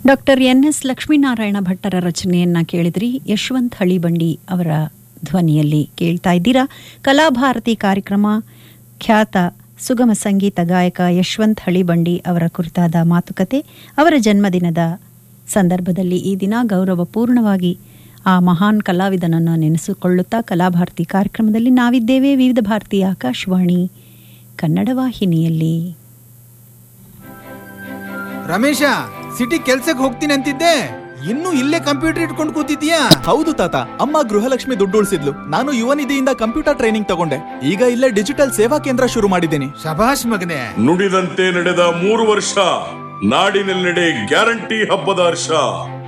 doctor N S Lakshminarayana ಭಟ್ಟರ ರಚನೆಯನ್ನ ಕೇಳಿದ್ರಿ ಯಶವಂತ್ ಹಳಿಬಂಡಿ ಅವರ ಧ್ವನಿಯಲ್ಲಿ ಕೇಳ್ತಾ ಇದ್ದೀರಾ ಕಲಾಭಾರತಿ ಕಾರ್ಯಕ್ರಮ ಖ್ಯಾತ ಸುಗಮ ಸಂಗೀತ ಗಾಯಕ ಯಶವಂತ್ ಹಳಿಬಂಡಿ ಅವರ ಕುರಿತಾದ ಮಾತುಕತೆ ಅವರ ಜನ್ಮದಿನದ ಸಂದರ್ಭದಲ್ಲಿ ಈ ದಿನ ಗೌರವಪೂರ್ಣವಾಗಿ ಆ ಮಹಾನ್ ಕಲಾವಿದನನ್ನು ನೆನೆಸಿಕೊಳ್ಳುತ್ತಾ ಕಲಾಭಾರತಿ ಕಾರ್ಯಕ್ರಮದಲ್ಲಿ ನಾವಿದ್ದೇವೆ ವಿವಿಧ ಭಾರತೀಯ ಆಕಾಶವಾಣಿ ಕನ್ನಡ ವಾಹಿನಿಯಲ್ಲಿ ರಮೇಶ ಸಿಟಿ ಕೆಲ್ಸಕ್ಕೆ ಹೋಗ್ತೀನಿ ಅಂತಿದ್ದೆ ಇನ್ನೂ ಇಲ್ಲೇ ಕಂಪ್ಯೂಟರ್ ಇಟ್ಕೊಂಡು ಕೂತಿದ್ಯಾ ಹೌದು ತಾತ ಅಮ್ಮ ಗೃಹಲಕ್ಷ್ಮಿ ದುಡ್ಡು ಉಳಿಸಿದ್ಲು ನಾನು ಯುವ ನಿಧಿಯಿಂದ ಕಂಪ್ಯೂಟರ್ ಟ್ರೈನಿಂಗ್ ತಗೊಂಡೆ ಈಗ ಇಲ್ಲೇ ಡಿಜಿಟಲ್ ಸೇವಾ ಕೇಂದ್ರ ಶುರು ಮಾಡಿದ್ದೀನಿ ಶಭಾಷ್ ಮಗನೇ ನುಡಿದಂತೆ ನಡೆದ ಮೂರು ವರ್ಷ ನಾಡಿನೆಲ್ಲೆಡೆ ಗ್ಯಾರಂಟಿ ಹಬ್ಬದ ಹರ್ಷ